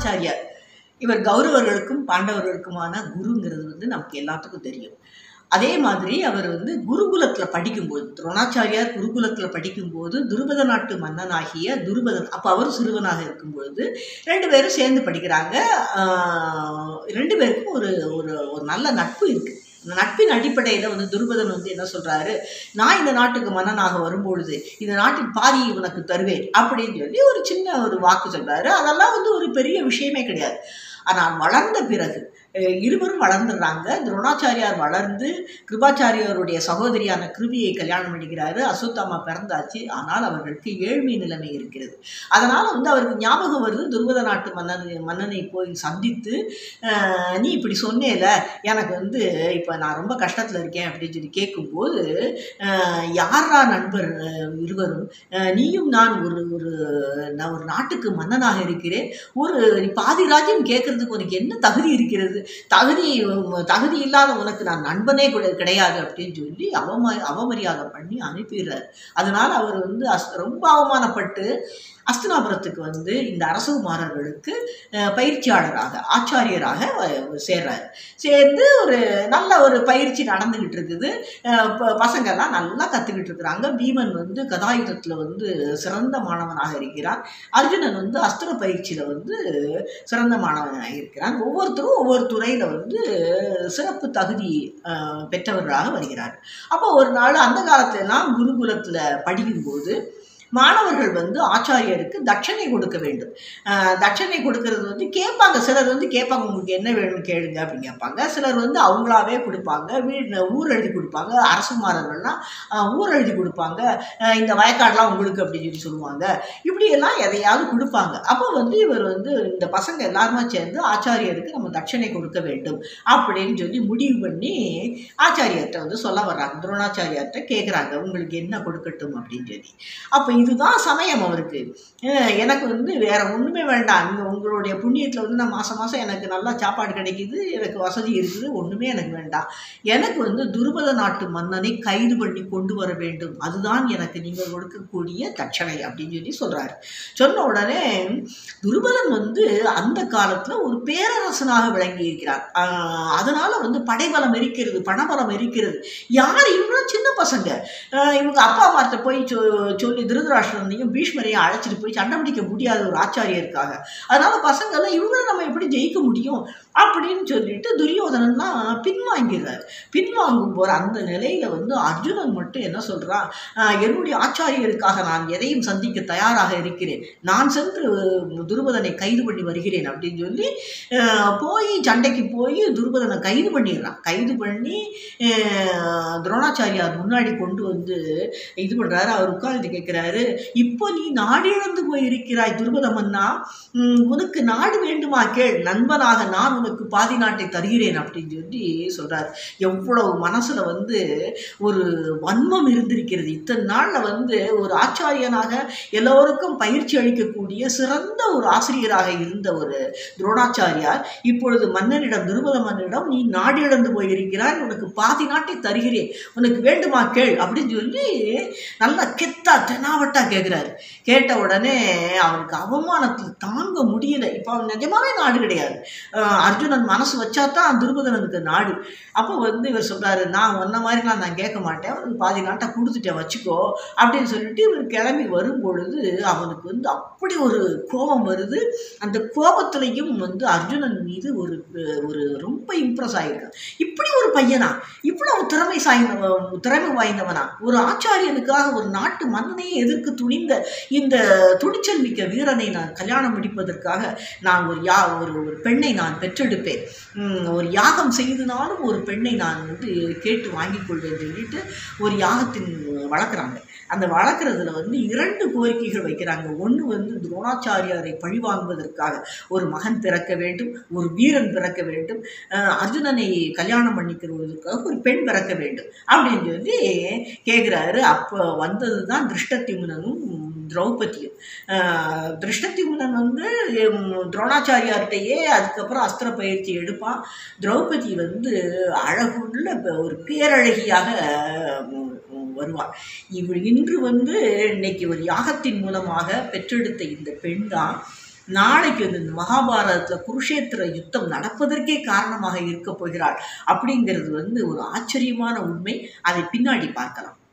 துரோணாச்சாரியார் இவர் கௌரவர்களுக்கும் பாண்டவர்களுக்குமான குருங்கிறது வந்து நமக்கு எல்லாத்துக்கும் தெரியும் அதே மாதிரி அவர் வந்து குருகுலத்தில் படிக்கும்போது துரோணாச்சாரியார் குருகுலத்தில் படிக்கும்போது துருபத நாட்டு மன்னனாகிய துருபதன் அப்போ அவர் சிறுவனாக இருக்கும்பொழுது ரெண்டு பேரும் சேர்ந்து படிக்கிறாங்க ஆஹ் ரெண்டு பேருக்கும் ஒரு ஒரு ஒரு நல்ல நட்பு இருக்குது அந்த நட்பின் அடிப்படையில் வந்து துருபதன் வந்து என்ன சொல்கிறாரு நான் இந்த நாட்டுக்கு மன்னனாக வரும்பொழுது இந்த நாட்டின் பாதியை உனக்கு தருவேன் அப்படின்னு சொல்லி ஒரு சின்ன ஒரு வாக்கு சொல்கிறாரு அதெல்லாம் வந்து ஒரு பெரிய விஷயமே கிடையாது ஆனால் வளர்ந்த பிறகு அஹ் இருவரும் வளர்ந்துடுறாங்க துரோணாச்சாரியார் வளர்ந்து கிருபாச்சாரியாருடைய சகோதரியான கிருபியை கல்யாணம் பண்ணிக்கிறாரு அசுத்தாமா பிறந்தாச்சு ஆனால் அவர்களுக்கு ஏழ்மை நிலைமை இருக்கிறது அதனால் வந்து அவருக்கு ஞாபகம் வருது துருவத நாட்டு மன்னன் மன்னனை போய் சந்தித்து அஹ், நீ இப்படி சொன்னேல எனக்கு வந்து இப்போ நான் ரொம்ப கஷ்டத்தில் இருக்கேன் அப்படின்னு சொல்லி கேட்கும்போது அஹ், யாரா நண்பர் அஹ், இருவரும் அஹ், நீயும் நான் ஒரு ஒரு நான் ஒரு நாட்டுக்கு மன்னனாக இருக்கிறேன் ஒரு நீ பாதி ராஜ்யம் கேட்கறதுக்கு உனக்கு என்ன தகுதி இருக்கிறது தகுதி தகுதி இல்லாத உனக்கு நான் நண்பனே கூட கிடையாது அப்படின்னு சொல்லி அவம அவமரியாதை பண்ணி அனுப்பிடுறாரு அதனால அவர் வந்து அஸ் ரொம்ப அவமானப்பட்டு அஸ்தினாபுரத்துக்கு வந்து இந்த அரசகுமாரர்களுக்கு அஹ், பயிற்சியாளராக ஆச்சாரியராக வ- சேர்றாரு சேர்ந்து ஒரு நல்ல ஒரு பயிற்சி நடந்துக்கிட்டு இருக்குது அஹ், ப- பசங்கெல்லாம் நல்லா கற்றுக்கிட்டு இருக்கிறாங்க பீமன் வந்து கதாயுதத்தில் வந்து சிறந்த மாணவனாக இருக்கிறான் அர்ஜுனன் வந்து அஸ்திர பயிற்சியில் வந்து சிறந்த மாணவனாக இருக்கிறான் ஒவ்வொருத்தரும் ஒவ்வொரு துறையில் வந்து சிறப்பு தகுதி அஹ், பெற்றவர்களாக வருகிறார் அப்போ ஒரு நாள் அந்த காலத்துலலாம் குருகுலத்தில் படிக்கும்போது மாணவர்கள் வந்து ஆச்சாரியருக்கு தட்சணை கொடுக்க வேண்டும் அஹ், தட்சணை கொடுக்கறது வந்து கேட்பாங்க சிலர் வந்து கேட்பாங்க உங்களுக்கு என்ன வேணும் கேளுங்க அப்படின்னு கேட்பாங்க சிலர் வந்து அவங்களாவே கொடுப்பாங்க வீடு ஊர் எழுதி கொடுப்பாங்க அரசுமாரர்கள்லாம் அஹ், ஊர் எழுதி கொடுப்பாங்க அஹ், இந்த வயக்காடெலாம் உங்களுக்கு அப்படின்னு சொல்லி சொல்லுவாங்க இப்படியெல்லாம் எதையாவது கொடுப்பாங்க அப்போ வந்து இவர் வந்து இந்த பசங்க எல்லாருமே சேர்ந்து ஆச்சாரியருக்கு நம்ம தட்சணை கொடுக்க வேண்டும் அப்படின்னு சொல்லி முடிவு பண்ணி ஆச்சாரியர்கிட்ட வந்து சொல்ல வர்றாங்க துரோணாச்சாரியார்கிட்ட கேட்குறாங்க உங்களுக்கு என்ன கொடுக்கட்டும் அப்படின்னு சொல்லி அப்போ இதுதான் சமயம் அவருக்கு அஹ் எனக்கு வந்து வேற ஒன்றுமே வேண்டாம் இங்கே உங்களுடைய புண்ணியத்தில் வந்து நான் மாதம் மாதம் எனக்கு நல்லா சாப்பாடு கிடைக்குது எனக்கு வசதி இருக்குது ஒன்றுமே எனக்கு வேண்டாம் எனக்கு வந்து துருபத நாட்டு மன்னனை கைது பண்ணி கொண்டு வர வேண்டும் அதுதான் எனக்கு நீங்கள் கொடுக்கக்கூடிய தட்சணை அப்படின்னு சொல்லி சொல்கிறாரு சொன்ன உடனே துருபதன் வந்து அந்த காலத்தில் ஒரு பேரரசனாக விளங்கி இருக்கிறார் ஆஹ் அதனால வந்து படைபலம் இருக்கிறது பணபலம் இருக்கிறது யார் இவங்களும் சின்ன பசங்க ஆஹ் இவங்க அப்பா அம்மார்ட்ட போய் சொ சொல்லி திருதராஷ்டிரனையும் பீஷ்மரையும் அழைச்சிட்டு போய் சண்டை பிடிக்க முடியாத ஒரு ஆச்சாரியருக்காக அதனால பசங்கள்லாம் இவங்களை நம்ம எப்படி ஜெயிக்க முடியும் அப்படின்னு சொல்லிட்டு துரியோதனன்லாம் பின்வாங்கிறார் பின்வாங்கும் போகிற அந்த நிலையில வந்து அர்ஜுனன் மட்டும் என்ன சொல்றான் ஆஹ் என்னுடைய ஆச்சாரியருக்காக நான் எதையும் சந்திக்க தயாராக இருக்கிறேன் நான் சென்று துருபதனை கைது பண்ணி வருகிறேன் அப்படின்னு சொல்லி ஆஹ் போய் சண்டைக்கு போய் துருபதனை கைது பண்ணிடுறான் கைது பண்ணி ஆஹ் துரோணாச்சாரியார் முன்னாடி கொண்டு வந்து இது பண்றாரு அவர் உட்கார்ந்து கேட்கிறாரு இப்போ நீ நாடு இழந்து போய் இருக்கிறாய் துருபத மன்னா உம், உனக்கு நாடு வேண்டுமா கேள் நண்பனாக நான் உனக்கு பாதி நாட்டை தருகிறேன் அப்படின்னு சொல்லி சொல்றாரு எவ்வளவு மனசுல வந்து ஒரு வன்மம் இருந்திருக்கிறது இத்தனை நாள்ல வந்து ஒரு ஆச்சாரியனாக எல்லோருக்கும் பயிற்சி அளிக்கக்கூடிய சிறந்த ஒரு ஆசிரியராக இருந்த ஒரு துரோணாச்சாரியார் இப்பொழுது மன்னரிடம் துருபத மன்னரிடம் நீ நாடு இழந்து போயிருக்கிறாய் உனக்கு பாதி நாட்டை தருகிறேன் உனக்கு வேண்டுமா கேள் அப்படின்னு சொல்லி நல்லா கெத்தா தெனாவட்டா கேட்குறாரு கேட்ட உடனே அவனுக்கு அவமானத்தில் தாங்க முடியல இப்போ அவன் நிஜமாவே நாடு கிடையாது அஹ் அர்ஜுனன் மனசு வச்சா தான் துருபதனனுக்கு நாடு அப்போ வந்து இவர் சொல்றாரு நான் உன்ன மாதிரிலாம் நான் கேட்க மாட்டேன் அவனுக்கு பாதி நாட்டை கொடுத்துட்டேன் வச்சுக்கோ அப்படின்னு சொல்லிட்டு இவர் கிளம்பி வரும் பொழுது அவனுக்கு வந்து அப்படி ஒரு கோபம் வருது அந்த கோபத்திலையும் வந்து அர்ஜுனன் மீது ஒரு ஒரு ரொம்ப இம்ப்ரெஸ் ஆகியிருக்கான் இப்படி ஒரு பையனா இவ்வளவு திறமை சாய்ந்த திறமை வாய்ந்தவனா ஒரு ஆச்சாரியனுக்காக ஒரு நாட்டு மன்னனையே எதிர்க்கு துணிந்த இந்த துணிச்சல் மிக்க வீரனை நான் கல்யாணம் முடிப்பதற்காக நான் ஒரு யா ஒரு ஒரு பெண்ணை நான் பெற்றெடுப்பேன் உம், ஒரு யாகம் செய்தனாலும் ஒரு பெண்ணை நான் வந்து கேட்டு வாங்கிக் கொள்வேன் சொல்லிட்டு ஒரு யாகத்தின் வளர்க்குறாங்க அந்த வளர்க்குறதுல வந்து இரண்டு கோரிக்கைகள் வைக்கிறாங்க ஒன்று வந்து துரோணாச்சாரியாரை பழிவாங்குவதற்காக ஒரு மகன் பிறக்க வேண்டும் ஒரு வீரன் பிறக்க வேண்டும் அஹ் அர்ஜுனனை கல்யாணம் பண்ணிக்கிறதுக்காக ஒரு பெண் பிறக்க வேண்டும் அப்படின்னு சொல்லி கேட்குறாரு அப்போ வந்தது தான் திருஷ்டத்யும்னனும் திரௌபதியும் அஹ் திருஷ்டத்யும்னன் வந்து உம், துரோணாச்சாரியார்கிட்டயே அதுக்கப்புறம் அஸ்திர பயிற்சி எடுப்பான் திரௌபதி வந்து அழகுள்ள ப- ஒரு பேரழகியாக உம், உம், வருவாள் இவள் இன்று வந்து இன்னைக்கு ஒரு யாகத்தின் மூலமாக பெற்றெடுத்த இந்த பெண் தான் நாளைக்கு வந்து இந்த மகாபாரதத்தில் குருஷேத்திர யுத்தம் நடப்பதற்கே காரணமாக இருக்க போகிறாள் அப்படிங்கிறது வந்து ஒரு ஆச்சரியமான உண்மை அதை பின்னாடி பார்க்கலாம்